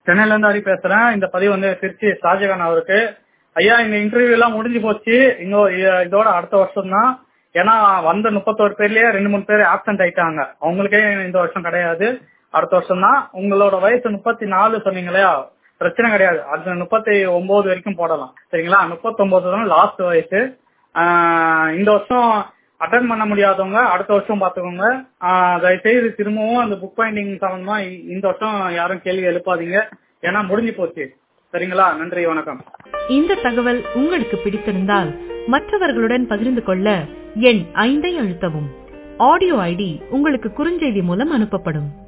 சென்னையில இருந்து ஹரி பேசுறேன் இந்த பதிவு வந்து திருச்சி ஷாஜகான் அவருக்கு ஐயா இந்த இன்டர்வியூ எல்லாம் முடிஞ்சு போச்சு இன்னும் இ- இதோட அடுத்த வருஷம் தான் ஏன்னா வந்த முப்பத்தோரு பேர்லயே ரெண்டு மூணு பேர் ஆப்சென்ட் ஆயிட்டாங்க அவங்களுக்கே இந்த வருஷம் கிடையாது அடுத்த வருஷம் தான் உங்களோட வயசு முப்பத்தி நாலு சொன்னீங்க இல்லையா பிரச்சனை கிடையாது அது முப்பத்தி ஒன்பது வரைக்கும் போடலாம் சரிங்களா முப்பத்தொன்பது தான் லாஸ்ட் வயசு ஆஹ் இந்த வருஷம் அட்டன் பண்ண முடியாதவங்க அடுத்த வருஷம் பாத்துக்கோங்க ஆஹ் தயவுசெய்து திரும்பவும் அந்த புக் பாயிண்டிங் சம்பந்தமா இ- இந்த வருஷம் யாரும் கேள்வி எழுப்பாதீங்க ஏன்னா முடிஞ்சு போச்சு சரிங்களா நன்றி வணக்கம் இந்த தகவல் உங்களுக்கு பிடித்திருந்தால் மற்றவர்களுடன் பகிர்ந்து கொள்ள எண் ஐந்தை அழுத்தவும் ஆடியோ ஐடி உங்களுக்கு குறுஞ்செய்தி மூலம் அனுப்பப்படும்